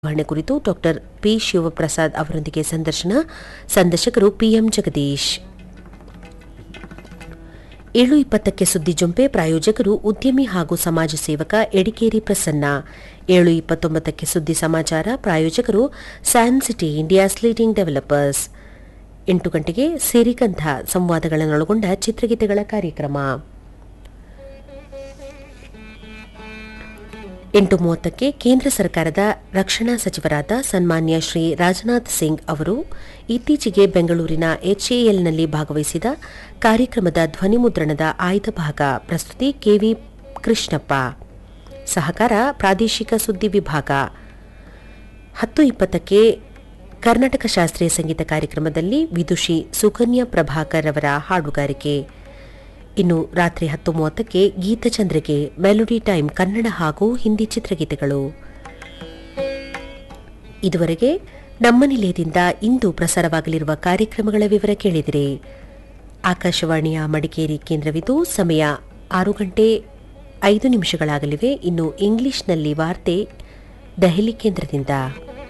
ನಿರ್ವಹಣೆ ಕುರಿತು doctor P Shivaprasad ಅವರೊಂದಿಗೆ ಸಂದರ್ಶನ ಸಂದರ್ಶಕರು ಪಿಎಂ ಜಗದೀಶ್ ಏಳು ಇಪ್ಪತ್ತಕ್ಕೆ ಸುದ್ದಿ ಜೊಂಪೆ ಪ್ರಾಯೋಜಕರು ಉದ್ಯಮಿ ಹಾಗೂ ಸಮಾಜ ಸೇವಕ ಎಡಿಕೇರಿ ಪ್ರಸನ್ನ ಏಳು ಇಪ್ಪತ್ತೊಂಬತ್ತಕ್ಕೆ ಸುದ್ದಿ ಸಮಾಚಾರ ಪ್ರಾಯೋಜಕರು San City India's leading developers ಎಂಟು ಗಂಟೆಗೆ ಸಿರಿಗಂಧ ಸಂವಾದಗಳನ್ನೊಳಗೊಂಡ ಚಿತ್ರಗೀತೆಗಳ ಕಾರ್ಯಕ್ರಮ ಎಂಟು ಮೂವತ್ತಕ್ಕೆ ಕೇಂದ್ರ ಸರ್ಕಾರದ ರಕ್ಷಣಾ ಸಚಿವರಾದ ಸನ್ಮಾನ್ಯ ಶ್ರೀ ರಾಜನಾಥ್ ಸಿಂಗ್ ಅವರು ಇತ್ತೀಚೆಗೆ ಬೆಂಗಳೂರಿನ ಎಚ್ಎಎಲ್ನಲ್ಲಿ ಭಾಗವಹಿಸಿದ ಕಾರ್ಯಕ್ರಮದ ಧ್ವನಿಮುದ್ರಣದ ಆಯ್ದ ಭಾಗ ಪ್ರಸ್ತುತಿ ಕೆವಿ ಕೃಷ್ಣಪ್ಪ ಸಹಕಾರ ಪ್ರಾದೇಶಿಕ ಸುದ್ದಿ ವಿಭಾಗ ಹತ್ತು ಇಪ್ಪತ್ತಕ್ಕೆ ಕರ್ನಾಟಕ ಶಾಸ್ತ್ರೀಯ ಸಂಗೀತ ಕಾರ್ಯಕ್ರಮದಲ್ಲಿ ವಿದುಷಿ ಸುಕನ್ಯಾ ಪ್ರಭಾಕರ್ ಅವರ ಹಾಡುಗಾರಿಕೆ ಇನ್ನು ರಾತ್ರಿ ಹತ್ತು ಮೂವತ್ತಕ್ಕೆ ಗೀತಚಂದ್ರಿಕೆ ಮೆಲೋಡಿ ಟೈಮ್ ಕನ್ನಡ ಹಾಗೂ ಹಿಂದಿ ಚಿತ್ರಗೀತೆಗಳು ಇದುವರೆಗೆ ನಮ್ಮ ನಿಲಯದಿಂದ ಇಂದು ಪ್ರಸಾರವಾಗಲಿರುವ ಕಾರ್ಯಕ್ರಮಗಳ ವಿವರ ಕೇಳಿದಿರಿ ಆಕಾಶವಾಣಿಯ ಮಡಿಕೇರಿ ಕೇಂದ್ರವಿದು ಸಮಯ ಆರು ಗಂಟೆ ಐದು ನಿಮಿಷಗಳಾಗಲಿವೆ ಇನ್ನು ಇಂಗ್ಲಿಷ್ನಲ್ಲಿ ವಾರ್ತೆ ದೆಹಲಿ ಕೇಂದ್ರದಿಂದ